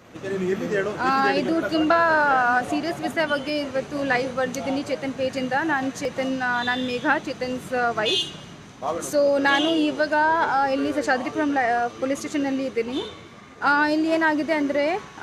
ಆ, ಇದು ತುಂಬ ಸೀರಿಯಸ್ ವಿಷಯ ಬಗ್ಗೆ ಇವತ್ತು ಲೈವ್ ಬರ್ದಿದ್ದೀನಿ ಚೇತನ್ ಪೇಜಿಂದ ನಾನು ಚೇತನ್ ನಾನು ಮೇಘಾ ಚೇತನ್ಸ್ ವೈಫ್ ಸೊ ನಾನು ಇವಾಗ ಆ, ಇಲ್ಲಿ ಶಶಾದ್ರಿಪುರಂ ಪೊಲೀಸ್ ಸ್ಟೇಷನಲ್ಲಿ ಇದ್ದೀನಿ ಆ, ಇಲ್ಲಿ ಏನಾಗಿದೆ ಅಂದರೆ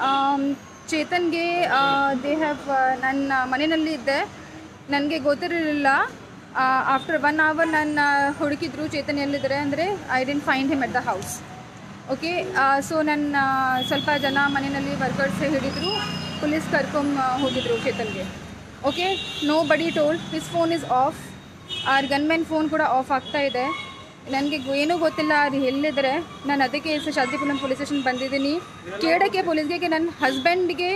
ಚೇತನ್ಗೆ ದೇ ಹ್ಯಾವ್ ನನ್ನ ಮನೆಯಲ್ಲಿ ಇದ್ದೆ ನನಗೆ ಗೊತ್ತಿರಲಿಲ್ಲ ಆಫ್ಟರ್ ಒನ್ ಅವರ್ ನನ್ನ ಹುಡುಕಿದ್ರು ಚೇತನ್ ಎಲ್ಲಿದ್ದಾರೆ ಅಂದರೆ I didn't find him at the house okay so ನನ್ನ ಸ್ವಲ್ಪ ಜನ ಮನೆಯಲ್ಲಿ ವರ್ಕರ್ಸ್ ಹಿಡಿದ್ರು ಪೊಲೀಸ್ ಕರ್ಕೊಂಡ್ ಹೋಗಿದ್ರು ಚೇತನ್ಗೆ okay nobody told his phone is off or gunmen phone ಕೂಡ ಆಫ್ ಆಗ್ತಾ ಇದೆ ನನಗೆ ಏನೂ ಗೊತ್ತಿಲ್ಲ ಅದು ಎಲ್ಲಿದ್ದಾರೆ ನಾನು ಅದಕ್ಕೆ ಶಾದ್ರಿಪುರಂ ಪೊಲೀಸ್ ಸ್ಟೇಷನ್ ಬಂದಿದ್ದೀನಿ ಕೇಳಕ್ಕೆ ಪೊಲೀಸ್ಗೆ ನನ್ನ ಹಸ್ಬೆಂಡ್ಗೆ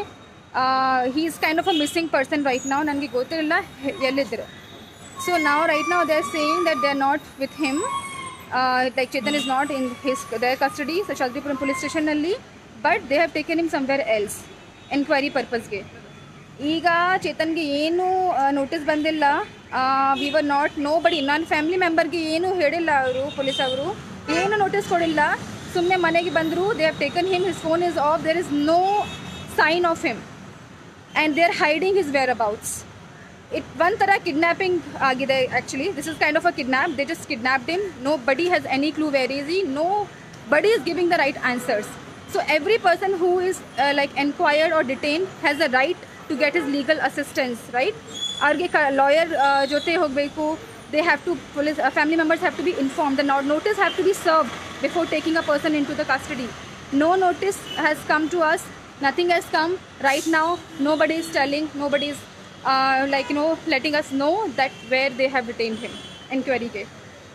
he is kind of a missing person right ನಾವು ನನಗೆ ಗೊತ್ತಿರಲಿಲ್ಲ ಎಲ್ಲಿದ್ದರು ಸೊ ನಾವು ರೈಟ್ ನಾವು they are saying that they are not with him like Chetan is not in his their custody Seshadripuram police ಸ್ಟೇಷನ್ನಲ್ಲಿ but they have taken him somewhere else enquiry ಪರ್ಪಸ್ಗೆ ಈಗ ಚೇತನ್ಗೆ ಏನು ನೋಟಿಸ್ ಬಂದಿಲ್ಲ ವಿ ವರ್ ನಾಟ್ ನೋ ಬಡಿ ನನ್ನ family ಮೆಂಬರ್ಗೆ ಏನು ಹೇಳಿಲ್ಲ ಅವರು ಪೊಲೀಸ್ ಅವರು ಏನು ನೋಟಿಸ್ ಕೊಡಿಲ್ಲ ಸುಮ್ಮನೆ ಮನೆಗೆ ಬಂದರು they have taken him his phone is off there is no sign of him and they are hiding his whereabouts it ಒಂಥರ ಕಿಡ್ನಾಪಿಂಗ್ ಆಗಿದೆ actually this is kind of a kidnap they just kidnapped him nobody has any clue where is he nobody is giving the right answers so every person who is like enquired or detain has a right to get is legal assistance right ಅವ್ರಿಗೆ ಕ lawyer ಜೊತೆ ಹೋಗಬೇಕು they have to police family members have to be inform the not notice have to be serve before taking a person into the custody no notice has come to us nothing has come right now nobody is telling nobody is uh, like you know letting us know that where they have retained him inquiry ke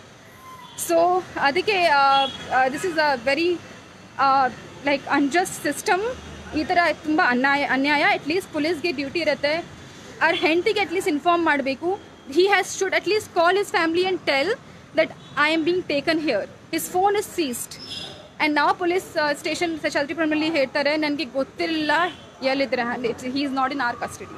so ಅದಕ್ಕೆ this is a very like unjust system ಈ ಥರ ತುಂಬ ಅನ್ಯಾಯ ಅನ್ಯಾಯ at least ಪೊಲೀಸ್ಗೆ duty ಇರುತ್ತೆ ಅವ್ರ ಹೆಂಡತಿಗೆ at least inform ಮಾಡಬೇಕು he has should at least call his family and tell that I am being taken here his phone is seized and ನಾವು ಪೊಲೀಸ್ ಸ್ಟೇಷನ್ ಶಶಾದ್ರಿಪುರಮಲ್ಲಿ ಹೇಳ್ತಾರೆ ನನಗೆ ಗೊತ್ತಿರಲಿಲ್ಲ ಎಲ್ಲಿದ್ರೆ he is not in our custody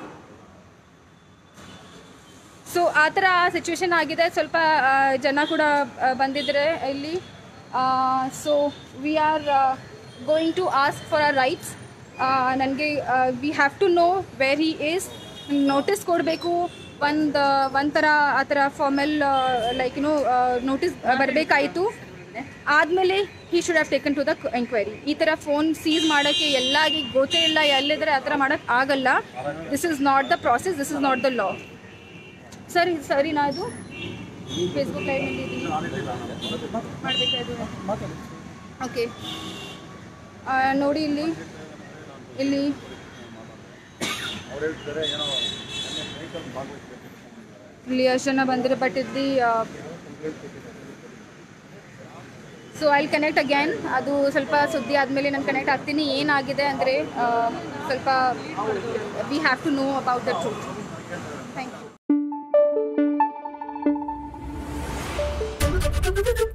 so ಆ ಥರ situation ಆಗಿದೆ ಸ್ವಲ್ಪ ಆ, ಜನ ಕೂಡ ಆ, ಬಂದಿದ್ದಾರೆ ಇಲ್ಲಿ so we are going to ask for our rights ನನಗೆ we have to know where he is notice ಕೊಡಬೇಕು ಒಂದು ಒಂಥರ ಆ ಥರ ಫಾರ್ಮಲ್ ಲೈಕ್ ಯುನೋ ನೋಟಿಸ್ ಬರಬೇಕಾಯಿತು ಆದಮೇಲೆ he should have taken to the enquiry ಈ ಥರ ಫೋನ್ ಸೀಸ್ ಮಾಡೋಕ್ಕೆ ಎಲ್ಲಾಗಿ ಗೊತ್ತೇ ಇಲ್ಲ ಎಲ್ಲಿದ್ರೆ ಆ ಥರ ಮಾಡೋಕ್ಕೆ ಆಗಲ್ಲ this is not the process this is not the law ಸರಿ ಸರಿ ನಾ ಅದು ಫೇಸ್ಬುಕ್ ಲೈವ್ನಲ್ಲಿ ಇದ್ದೀನಿ ಮಾಡಬೇಕಾದ್ರೆ ಓಕೆ ನೋಡಿ ಇಲ್ಲಿ ಇಲ್ಲಿ ಇಲ್ಲಿ ಎಷ್ಟು ಜನ ಬಂದಿರೋ ಬಟ್ ಇಲ್ಲಿ ಸೊ ಐಲ್ ಕನೆಕ್ಟ್ ಅಗೇನ್ ಅದು ಸ್ವಲ್ಪ ಸುದ್ದಿ ಆದಮೇಲೆ ನಾನು ಕನೆಕ್ಟ್ ಆಗ್ತೀನಿ ಏನಾಗಿದೆ ಅಂದರೆ ಸ್ವಲ್ಪ we have to know about the truth thank you